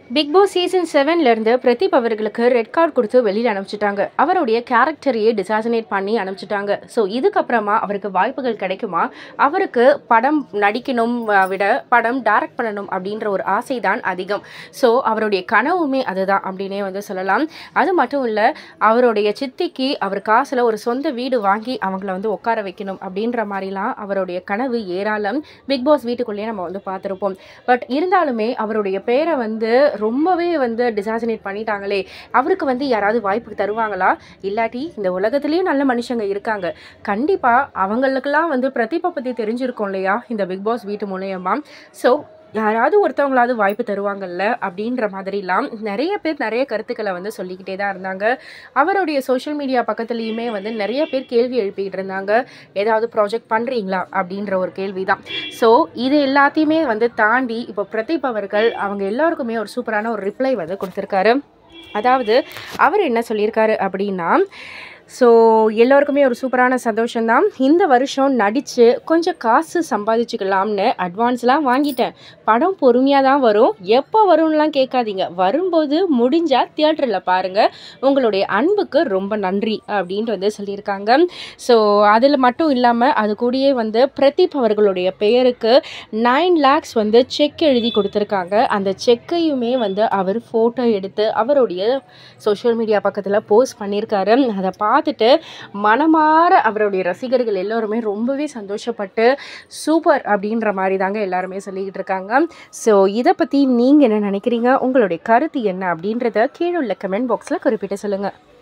big Boss season செவன்லேருந்து பிரதீப் அவர்களுக்கு red card கொடுத்து வெளியில் அனுப்பிச்சிட்டாங்க அவருடைய கேரக்டரையே டிசாசினேட் பண்ணி அனுப்பிச்சிட்டாங்க ஸோ இதுக்கப்புறமா அவருக்கு வாய்ப்புகள் கிடைக்குமா அவருக்கு படம் நடிக்கணும் அஹ், விட படம் டைரக்ட் பண்ணணும் அப்படின்ற ஒரு ஆசை தான் அதிகம் ஸோ அவருடைய கனவுமே அதுதான் அப்படின்னே வந்து சொல்லலாம் அது மட்டும் இல்லை அவருடைய சித்திக்கு அவர் காசில் ஒரு சொந்த வீடு வாங்கி அவங்கள வந்து உட்கார வைக்கணும் அப்படின்ற மாதிரிலாம் அவருடைய கனவு ஏராளம் பிக் பாஸ் வீட்டுக்குள்ளேயே நம்ம வந்து பார்த்துருப்போம் பட் இருந்தாலுமே அவருடைய பேரை வந்து ரொம்பவே வந்து டிசாசினேட் பண்ணிட்டாங்களே அவருக்கு வந்து யாராவது வாய்ப்பு தருவாங்களா இல்லாட்டி இந்த உலகத்துலேயும் நல்ல மனுஷங்க இருக்காங்க கண்டிப்பாக அவங்களுக்கெல்லாம் வந்து பிரதீபை பற்றி தெரிஞ்சிருக்கும் இல்லையா இந்த பிக் பாஸ் வீட்டு மூலயமா ஸோ யாராவது ஒருத்தவங்களாவது வாய்ப்பு தருவாங்கல்ல அப்படின்ற மாதிரிலாம் நிறைய பேர் நிறைய கருத்துக்களை வந்து சொல்லிக்கிட்டே தான் இருந்தாங்க அவருடைய சோஷியல் மீடியா பக்கத்துலேயுமே வந்து நிறைய பேர் கேள்வி எழுப்பிக்கிட்டு இருந்தாங்க ஏதாவது ப்ராஜெக்ட் பண்ணுறீங்களா அப்படின்ற ஒரு கேள்வி தான் ஸோ இது எல்லாத்தையுமே வந்து தாண்டி இப்போ பிரதீப் அவர்கள் அவங்க எல்லாருக்குமே ஒரு சூப்பரான ஒரு ரிப்ளை வந்து கொடுத்துருக்காரு அதாவது அவர் என்ன சொல்லியிருக்காரு அப்படின்னா ஸோ எல்லோருக்குமே ஒரு சூப்பரான சந்தோஷம்தான் இந்த வருஷம் நடித்து கொஞ்சம் காசு சம்பாதிச்சுக்கலாம்னு அட்வான்ஸ்லாம் வாங்கிட்டேன் படம் பொறுமையாக தான் வரும் எப்போ வரும்லாம் கேட்காதீங்க வரும்போது முடிஞ்சால் தியேட்டரில் பாருங்கள் உங்களுடைய அன்புக்கு ரொம்ப நன்றி அப்படின்ட்டு வந்து சொல்லியிருக்காங்க ஸோ அதில் மட்டும் இல்லாமல் அது கூடயே வந்து பிரதீப் அவர்களுடைய பெயருக்கு நைன் லேக்ஸ் வந்து செக் எழுதி கொடுத்துருக்காங்க அந்த செக்கையுமே வந்து அவர் ஃபோட்டோ எடுத்து அவருடைய சோஷியல் மீடியா பக்கத்தில் போஸ்ட் பண்ணியிருக்காரு அதை பார்த்துட்டு மனமாற அவருடைய ரசிகர்கள் எல்லோருமே ரொம்பவே சந்தோஷப்பட்டு சூப்பர் அப்படின்ற மாதிரி தாங்க எல்லாருமே சொல்லிக்கிட்டு இருக்காங்க ஸோ இதை பற்றி நீங்கள் என்ன நினைக்கிறீங்க உங்களுடைய கருத்து என்ன அப்படின்றத கீழே உள்ள கமெண்ட் பாக்ஸில் குறிப்பிட்டு சொல்லுங்கள்